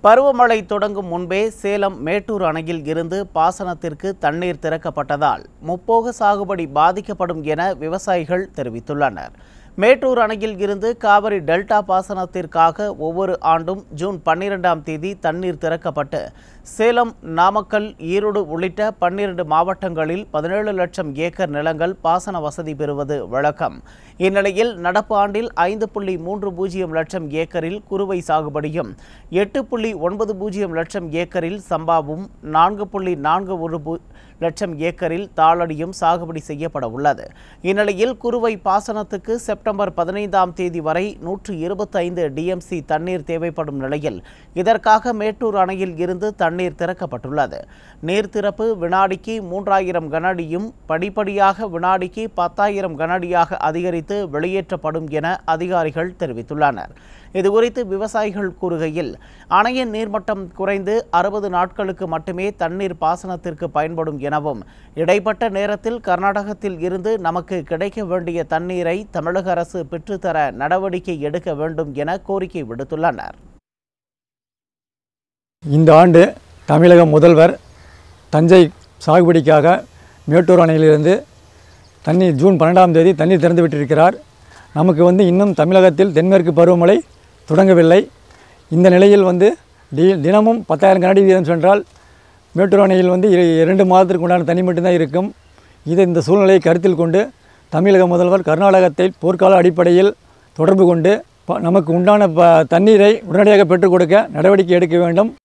பருவமழை தொடங்கும் முன்பே சேலம் மேட்டூர் அணையில் இருந்து பாசனத்திற்கு தண்ணீர் திறக்கப்பட்டதால் முப்போக சாகுபடி பாதிக்கப்படும் என விவசாயிகள் தெரிவித்துள்ளனர் மேட்டூர் அணையில் இருந்து காவிரி டெல்டா பாசனத்திற்காக ஒவ்வொரு ஆண்டும் ஜூன் பன்னிரெண்டாம் தேதி தண்ணீர் திறக்கப்பட்டு சேலம் நாமக்கல் ஈரோடு உள்ளிட்ட பன்னிரண்டு மாவட்டங்களில் பதினேழு லட்சம் ஏக்கர் நிலங்கள் பாசன வசதி பெறுவது வழக்கம் இந்நிலையில் நடப்பு ஆண்டில் ஐந்து புள்ளி மூன்று பூஜ்ஜியம் லட்சம் ஏக்கரில் குறுவை சாகுபடியும் எட்டு புள்ளி ஒன்பது பூஜ்ஜியம் லட்சம் ஏக்கரில் சம்பாவும் நான்கு புள்ளி நான்கு ஒரு பூ லட்சம் ஏக்கரில் தாளடியும் சாகுபடி செய்யப்பட உள்ளது இந்நிலையில் குறுவை பாசனத்துக்கு செப்டம்பர் பதினைந்தாம் தேதி வரை நூற்று இருபத்தைந்து டிஎம்சி தண்ணீர் தேவைப்படும் நிலையில் இதற்காக மேட்டூர் அணையில் இருந்து தண்ணீர் திறக்கப்பட்டுள்ளது நீர் திறப்பு வினாடிக்கு மூன்றாயிரம் கனஅடியும் படிப்படியாக வினாடிக்கு பத்தாயிரம் கனஅடியாக அதிகரித்து வெளியேற்றப்படும் என அதிகாரிகள் தெரிவித்துள்ளனர் இதுகுறித்து விவசாயிகள் கூறுகையில் அணையின் நீர்மட்டம் குறைந்து அறுபது நாட்களுக்கு மட்டுமே தண்ணீர் பாசனத்திற்கு பயன்படும் எனவும் இடைப்பட்ட நேரத்தில் கர்நாடகத்தில் இருந்து நமக்கு கிடைக்க வேண்டிய தண்ணீரை தமிழக அரசு பெற்றுத்தர நடவடிக்கை எடுக்க வேண்டும் என கோரிக்கை விடுத்துள்ளனர் இந்த ஆண்டு தமிழக முதல்வர் தஞ்சை சாகுபடிக்காக மேட்டூர் அணையிலிருந்து தண்ணீர் ஜூன் பன்னெண்டாம் தேதி தண்ணீர் திறந்து விட்டிருக்கிறார் நமக்கு வந்து இன்னும் தமிழகத்தில் தென்மேற்கு பருவமழை தொடங்கவில்லை இந்த நிலையில் வந்து டி தினமும் பத்தாயிரம் கனடி வீதம் சென்றால் மேட்டூர் அணையில் வந்து இர- இரண்டு மாதத்திற்கு உண்டான தண்ணி மட்டும்தான் இருக்கும் இது இந்த சூழ்நிலையை கருத்தில் கொண்டு தமிழக முதல்வர் கர்நாடகத்தை போர்க்கால அடிப்படையில் தொடர்பு கொண்டு ப- நமக்கு உண்டான ப தண்ணீரை உடனடியாக பெற்றுக் கொடுக்க நடவடிக்கை எடுக்க வேண்டும்